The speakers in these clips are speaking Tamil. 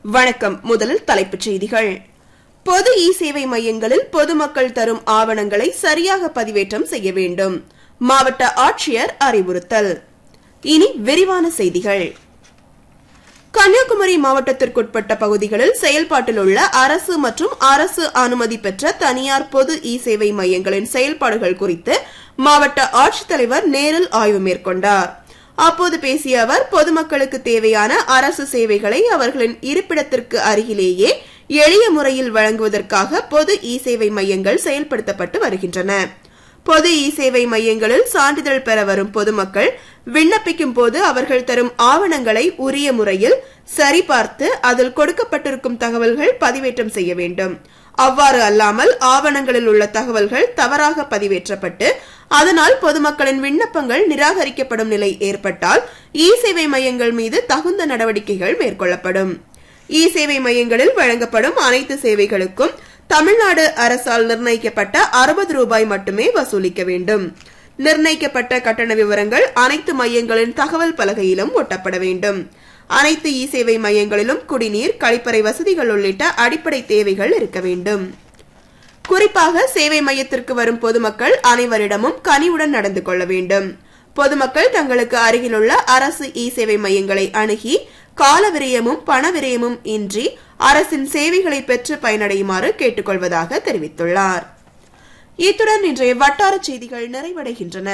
வணக்கம் முதலில் தலைப்புச் செய்திகள் பொது இ சேவை மையங்களில் பொதுமக்கள் தரும் ஆவணங்களை சரியாக பதிவேற்றம் செய்ய வேண்டும் மாவட்ட ஆட்சியர் அறிவுறுத்தல் இனி விரிவான செய்திகள் கன்னியாகுமரி மாவட்டத்திற்குட்பட்ட பகுதிகளில் செயல்பாட்டில் உள்ள அரசு மற்றும் அரசு அனுமதி பெற்ற தனியார் பொது இ சேவை மையங்களின் செயல்பாடுகள் குறித்து மாவட்ட ஆட்சித்தலைவர் நேரில் ஆய்வு மேற்கொண்டார் அப்போது பேசிய அவர் பொதுமக்களுக்கு தேவையான அரசு சேவைகளை அவர்களின் இருப்பிடத்திற்கு அருகிலேயே எளிய முறையில் வழங்குவதற்காக பொது இ சேவை மையங்கள் செயல்படுத்தப்பட்டு வருகின்றன பொது இ சேவை மையங்களில் சான்றிதழ் பெற வரும் பொதுமக்கள் விண்ணப்பிக்கும் போது அவர்கள் தரும் ஆவணங்களை உரிய முறையில் சரிபார்த்து அதில் கொடுக்கப்பட்டிருக்கும் தகவல்கள் பதிவேற்றம் செய்ய வேண்டும் அவ்வாறு அல்லாமல் ஆவணங்களில் உள்ள தகவல்கள் தவறாக பதிவேற்றப்பட்டு அதனால் பொதுமக்களின் விண்ணப்பங்கள் நிராகரிக்கப்படும் நிலை ஏற்பட்டால் இ சேவை மையங்கள் மீது தகுந்த நடவடிக்கைகள் மேற்கொள்ளப்படும் இ சேவை மையங்களில் வழங்கப்படும் அனைத்து சேவைகளுக்கும் தமிழ்நாடு அரசால் நிர்ணயிக்கப்பட்ட அறுபது ரூபாய் மட்டுமே வசூலிக்க வேண்டும் நிர்ணயிக்கப்பட்ட கட்டண விவரங்கள் அனைத்து மையங்களின் தகவல் பலகையிலும் ஒட்டப்பட வேண்டும் அனைத்து இ சேவை மையங்களிலும் குடிநீர் கழிப்பறை வசதிகள் உள்ளிட்ட அடிப்படை தேவைகள் இருக்க வேண்டும் குறிப்பாக சேவை மையத்திற்கு வரும் பொதுமக்கள் அனைவரிடமும் கனிவுடன் நடந்து கொள்ள வேண்டும் பொதுமக்கள் தங்களுக்கு அருகிலுள்ள அரசு இ சேவை மையங்களை அணுகி கால விரயமும் பண விரயமும் இன்றி அரசின் சேவைகளை பெற்று பயனடையுமாறு கேட்டுக்கொள்வதாக தெரிவித்துள்ளார் இத்துடன் இன்றைய வட்டார செய்திகள் நிறைவடைகின்றன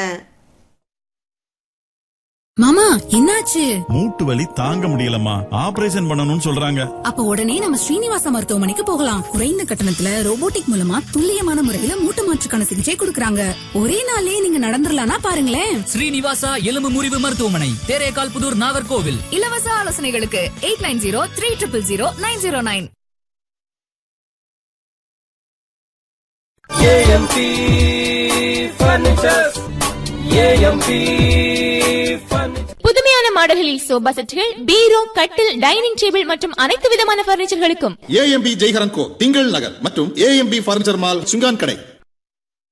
மாமா என்னாச்சு மூட்டு வலி தாங்க முடியலம்மா ஆபரேஷன் பண்ணணும்னு சொல்றாங்க அப்ப உடனே நம்ம ஸ்ரீனிவாச மருத்துவமனைக்கு போகலாம் குறைந்த கட்டணத்துல ரோபோட்டிக் மூலமா துல்லியமான முறையில மூட்டு மாற்றுக்கான சிகிச்சை கொடுக்கறாங்க ஒரே நாள்லயே நீங்க நடந்துடலாம்னா பாருங்களேன் ஸ்ரீனிவாசா எலும்பு முறிவு மருத்துவமனை தேரேகால் புதூர் நாகர்கோவில் இலவச ஆலோசனைகளுக்கு eight nine zero three triple zero nine zero nine AMP furnitures AMP furniture புதுமையான மாடல்களில் சோபா செட்டுகள் பீரோ கட்டில் டைனிங் டேபிள் மற்றும் அனைத்து விதமான பர்னிச்சர்களுக்கும் ஏஎம்பி ஜெய்ஹரன் கோ திங்கள் நகர் மற்றும் ஏஎம்பி பர்னிச்சர் மால் சுங்கான் கடை